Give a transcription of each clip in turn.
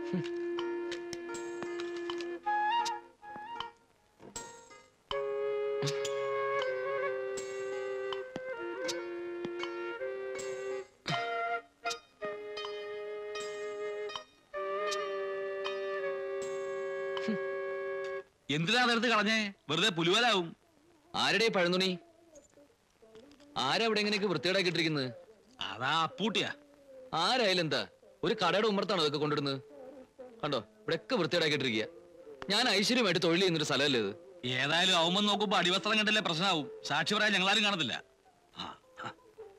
എന്തിനാ അതെടുത്ത് കളഞ്ഞേ വെറുതെ പുലുവലാവും ആരുടെ പഴന്നുണി ആരാ ഇവിടെ എങ്ങനെയൊക്കെ വൃത്തികേടാക്കിട്ടിരിക്കുന്നത് അതാ അപ്പൂട്ടിയാ ആരായാലും എന്താ ഒരു കടയുടെ ഉമ്മറത്താണോ ഇതൊക്കെ കൊണ്ടിടുന്നത് കണ്ടോ ഇവിടെയൊക്കെ വൃത്തികേടാക്കിട്ടിരിക്കുക ഞാൻ ഐശ്വര്യമായിട്ട് തൊഴിൽ ചെയ്യുന്നൊരു സ്ഥലമല്ലേ ഇത് ഏതായാലും അവൻ നോക്കുമ്പോ അടിവസ്ത്രം കണ്ടല്ലേ പ്രശ്നമാവും സാക്ഷി പറയാൻ ഞങ്ങളാരും കാണത്തില്ല ആ, ആ.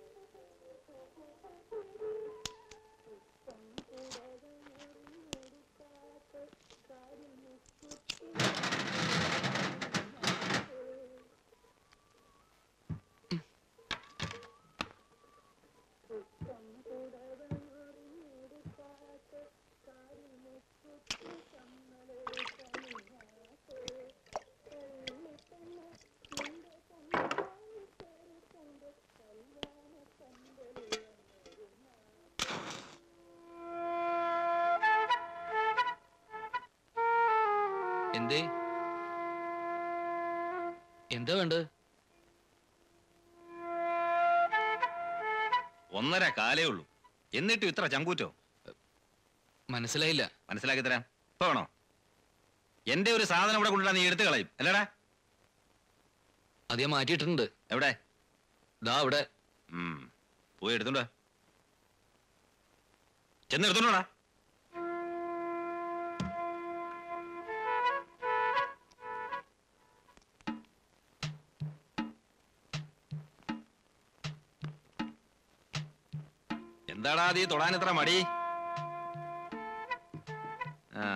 എന്തേ എന്താ വേണ്ടത് ഒന്നര കാലേ ഉള്ളൂ എന്നിട്ടും ഇത്ര ചങ്കൂറ്റോ മനസ്സിലായില്ല മനസ്സിലാക്കി തരാം ഇപ്പൊ വേണോ എന്റെ ഒരു സാധനം ഇവിടെ കൊണ്ടുവരാൻ നീ എടുത്തു കളയും അല്ലടാ അത് ഞാൻ മാറ്റിയിട്ടുണ്ട് എവിടെ ദാ അവിടെ ഉം. പോയി എടുത്തോണ്ടാ ചെന്ന് എടുത്തോണ്ടാ എന്താടാ നീ തൊടാൻ എത്ര മടി ആ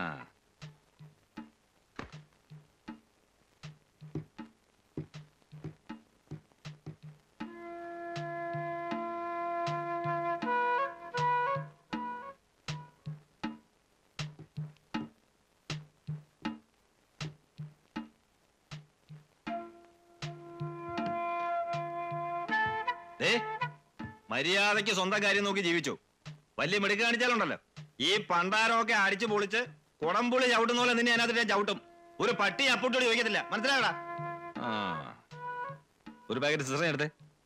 ദേ മര്യാദയ്ക്ക് സ്വന്തം കാര്യം നോക്കി ജീവിച്ചു വലിയ മിടുക്ക് കാണിച്ചാലുണ്ടല്ലോ ഈ പണ്ടാരമൊക്കെ അടിച്ചു പൊളിച്ച് കുടംപുളി ചവിട്ടുന്ന പോലെ നിന്നെ അതിനകത്ത് ഞാൻ ചവിട്ടും ഒരു പട്ടി അപ്പൂട്ടോട് ചോദിക്കത്തില്ല മനസ്സിലായടാ ആ ഒരു പാക്കറ്റ് സിസ്റ്റർ എടുത്തേ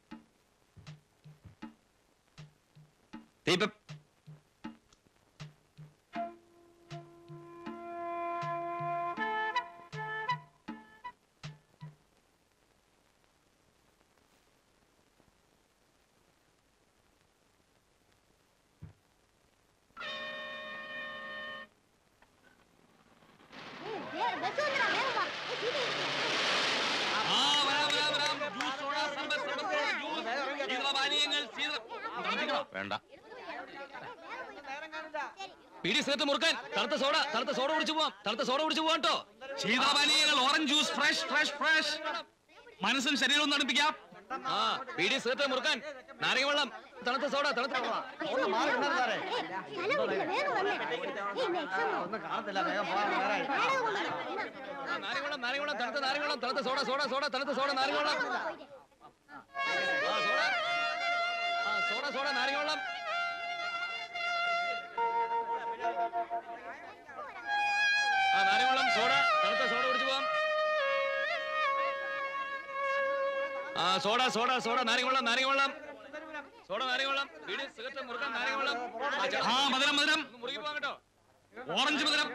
ദീപ ആ, വരാം, വരാം, വരാം. ജ്യൂസ്, സോഡ, സർബത്ത്, സർബത്ത്, ജ്യൂസ്, ശീതളപാനീയങ്ങൾ, ശീതള- ശ്രദ്ധിക്കണം. വേണ്ട പീടി സിഗരറ്റ് മുറുക്കാൻ തണുത്ത സോഡ തണുത്ത സോഡ കുടിച്ചു പോവാം തണുത്ത സോഡ കുടിച്ചു പോവാം കേട്ടോ ശീതളപാനീയങ്ങൾ orange juice fresh fresh fresh മനസ്സും ശരീരവും തണുപ്പിക്കാം ആ പീടി സിഗരറ്റ് മുറുക്കാൻ നാരങ്ങ വെള്ളം തണുത്ത സോഡ തണുത്ത ആ, നാരങ്ങ വെള്ളം നാരങ്ങ വെള്ളം തണുത്ത നാരങ്ങ വെള്ളം തണുത്ത സോഡ സോഡ സോഡ തണുത്ത സോഡ നാരങ്ങ വെള്ളം ആ സോഡ ആ സോഡ സോഡ നാരങ്ങ വെള്ളം ആ നാരങ്ങ വെള്ളം സോഡ തണുത്ത സോഡ കുടിച്ചു പോവാം ആ സോഡ സോഡ സോഡ നാരങ്ങ വെള്ളം നാരങ്ങ വെള്ളം സോഡ നാരങ്ങ വെള്ളം വീട് സിഗരറ്റ് മുറുക്കാൻ നാരങ്ങ വെള്ളം ആ, ചേട്ടാ, ആ മധുരം മധുരം ഒന്ന് മുറുകി പോവാം കേട്ടോ ഓറഞ്ച് മധുരം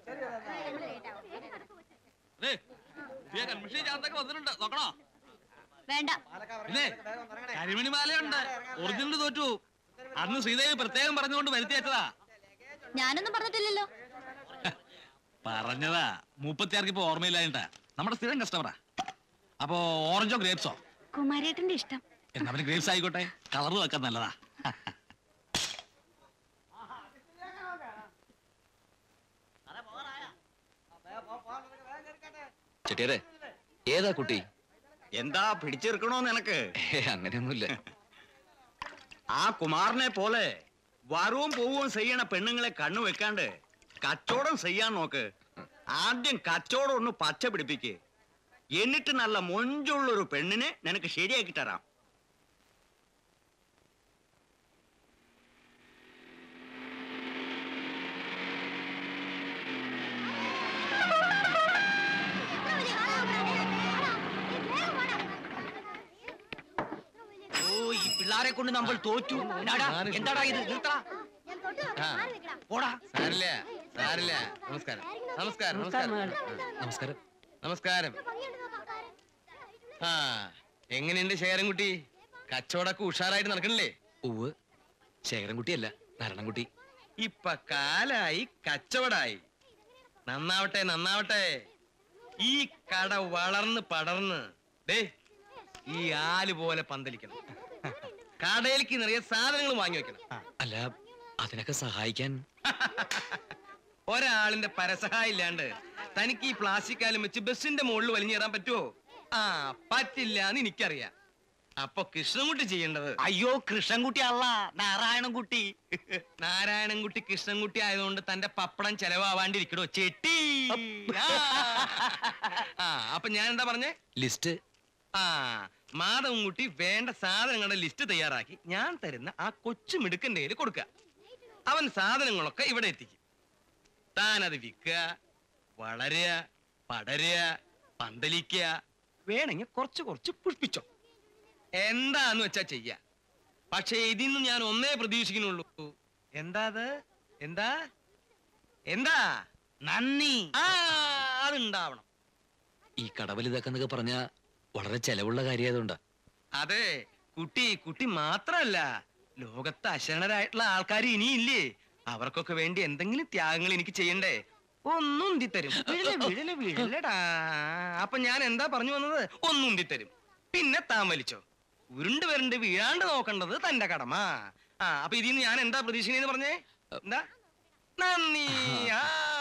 ദേ, പുതിയ കൺമിഷൻ ചാർത്തൊക്കെ വന്നിട്ടുണ്ട് നോക്കണോ വേണ്ട ഇല്ലേ കരിമണി മാലയുണ്ട് ഒറിജിനൽ തോറ്റു അന്ന് ശ്രീദേവി പ്രത്യേകം പറഞ്ഞുകൊണ്ട് വരുത്തി വെച്ചതാ ഞാനൊന്നും പറഞ്ഞിട്ടില്ലല്ലോ പറഞ്ഞതാ മുപ്പത്തിയാർക്ക് ഇപ്പൊ ഓർമ്മയില്ലായിട്ടാ നമ്മുടെ സ്ഥിരം കസ്റ്റമറാ അപ്പോ ഓറഞ്ചോ ഗ്രേപ്സോ കുമാരേട്ടന്റെ ഇഷ്ടം എന്നാ പിന്നെ ഗ്രേപ്സ് ആയിക്കോട്ടെ കളർ വെക്കാൻ നല്ലതാ ചെട്ടിയാരെ ഏതാ കുട്ടി എന്താ പിടിച്ചെടുക്കണോന്ന് എനക്ക് ഏ അങ്ങനെയൊന്നുമില്ല ആ കുമാറിനെ പോലെ വരവും പോവും ചെയ്യണ പെണ്ണുങ്ങളെ കണ്ണു വെക്കാണ്ട് കച്ചവടം ചെയ്യാൻ നോക്ക് ആദ്യം കച്ചവടം ഒന്ന് പച്ച പിടിപ്പിക്ക് എന്നിട്ട് നല്ല മൊഞ്ചുള്ളൊരു പെണ്ണിനെ നിനക്ക് ശരിയാക്കി തരാം സാറെ കൊണ്ട് നമ്മൾ തോറ്റു എന്നാടാ എന്താടാ ഇത് നിർത്തടാ ആ. പോടാ സാരില്ല സാരില്ല നമസ്കാരം നമസ്കാരം നമസ്കാരം നമസ്കാരം നമസ്കാരം ആ എങ്ങനെയുണ്ട് ശേഖരൻകുട്ടി കച്ചവടമൊക്കെ ഉഷാറായിട്ട് നടക്കണില്ലേ ഉവ് ശേഖരൻകുട്ടിയല്ല നാരായണൻകുട്ടി ഇപ്പൊ കാലായി കച്ചവടായി നന്നാവട്ടെ നന്നാവട്ടെ ഈ കട വളർന്ന് പടർന്ന് ദേ ഈ ആല് പോലെ പന്തലിക്കണം കടയിലേക്ക് നിറയെ സാധനങ്ങൾ വാങ്ങി വെക്കണം അല്ല അതിനൊക്കെ സഹായിക്കാൻ ഒരാളിന്റെ പരസഹായം ഇല്ലാണ്ട് തനിക്ക് ഈ പ്ലാസ്റ്റിക് ആലും വെച്ച് ബസ്സിന്റെ മുകളിൽ വലിഞ്ഞു കയറാൻ പറ്റുമോ ആ പറ്റില്ല എന്ന് എനിക്കറിയാം അപ്പൊ കൃഷ്ണൻകുട്ടി ചെയ്യേണ്ടത് അയ്യോ കൃഷ്ണൻകുട്ടി അല്ല നാരായണൻകുട്ടി നാരായണൻകുട്ടി കൃഷ്ണൻകുട്ടി ആയതുകൊണ്ട് തന്റെ പപ്പടം ചെലവാവാണ്ടിരിക്കടോ ചെട്ടി ആ. ആ അപ്പൊ ഞാൻ എന്താ പറഞ്ഞേ ലിസ്റ്റ് ആ മാധവൻകുട്ടി വേണ്ട സാധനങ്ങളുടെ ലിസ്റ്റ് തയ്യാറാക്കി ഞാൻ തരുന്ന ആ കൊച്ചു മിടുക്കന്റെ കയ്യിൽ കൊടുക്കുക അവൻ സാധനങ്ങളൊക്കെ ഇവിടെ എത്തിക്കും താൻ അത് വിൽക്കുക വളരുക പടരുക പന്തലിക്കുക വേണമെങ്കിൽ കുറച്ച് കുറച്ച് പുഷ്പിച്ചോ എന്താന്ന് വെച്ചാ ചെയ്യ പക്ഷേ ഇതിന്ന് ഞാൻ ഒന്നേ പ്രതീക്ഷിക്കുന്നുള്ളൂ എന്താ അത് എന്താ എന്താ നന്ദി ആ അതുണ്ടാവണം ഈ കടവലിതാക്കെന്നൊക്കെ പറഞ്ഞ വളരെ ചെലവുള്ള കാര്യമായതുകൊണ്ടാ അതെ കുട്ടി കുട്ടി മാത്രല്ല ലോകത്ത് അശരണരായിട്ടുള്ള ആൾക്കാർ ഇനിയില്ലേ അവർക്കൊക്കെ വേണ്ടി എന്തെങ്കിലും ത്യാഗങ്ങൾ എനിക്ക് ചെയ്യണ്ടേ ഒന്നും ഉന്തിത്തരും വീഴല്, വീഴല്, വീഴലെടാ. അപ്പൊ ഞാൻ എന്താ പറഞ്ഞു വന്നത് ഒന്നും ഉന്തിത്തരും പിന്നെ താൻ വലിച്ചോ ഉരുണ്ട് വരണ്ട് വീഴാണ്ട് നോക്കേണ്ടത് തന്റെ കടമ ആ അപ്പൊ ഇതിന്ന് ഞാൻ എന്താ പ്രതീക്ഷിക്കുന്നതെന്ന് പറഞ്ഞേ എന്താ നന്ദി ആ.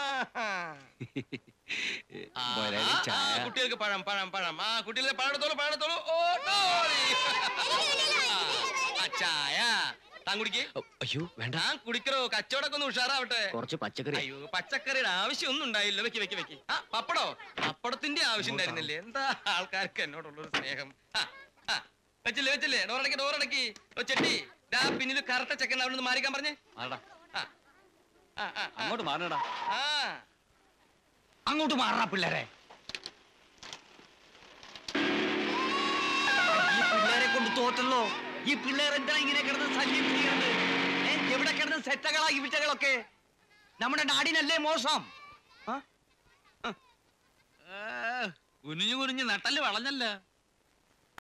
ആ, മുതലാളി ആ, ചായ. കുട്ടികൾക്ക് പഴം പഴം പഴം ആ കുട്ടികളെ പഴം എടുത്തോളൂ പഴം എടുത്തോളൂ ഓ ഡോളി. ആ, ആ, ചായ താൻ കുടിക്ക് ഓ, അയ്യോ വേണ്ട താൻ കുടിക്കറോ കച്ചവടമൊക്കെ ഒന്ന് ഉഷാറാവട്ടെ കുറച്ച് പച്ചക്കറി അയ്യോ പച്ചക്കറിയുടെ ആവശ്യം ഒന്നും ഉണ്ടായില്ല വെക്ക് വെക്ക് വെക്ക് ആ പപ്പടോ പപ്പടത്തിന്റെ ആവശ്യം ഉണ്ടായിരുന്നില്ലേ എന്താ ആൾക്കാർക്ക് എന്നോടുള്ളൊരു സ്നേഹം ആ, ആ, വെച്ചില്ലേ വെച്ചില്ലേ ഡോറടക്കി ഡോറടക്കി ഓ ചെട്ടി ദാ പിന്നിൽ കറുത്ത ചെക്കൻ അവിടെ നിന്ന് മാറിക്കാൻ പറഞ്ഞേ മാറടാ ആ, ആ, ആ, ആ. അങ്ങോട്ട് മാറണടാ ആ അങ്ങോട്ട് മാറണ പിള്ളേരെ ഈ പിള്ളേരെ കൊണ്ട് തോറ്റല്ലോ ഈ പിള്ളേർ എന്താ ഇങ്ങനെ കിടന്ന് ശല്യം ചെയ്യുന്നത് ഏ, എവിടെ കിടന്ന് സെറ്റകളാ ഈ വിറ്റകളൊക്കെ നമ്മുടെ നാടിനല്ലേ മോശം കുനിഞ്ഞു കുനിഞ്ഞ് നട്ടല് വളഞ്ഞല്ല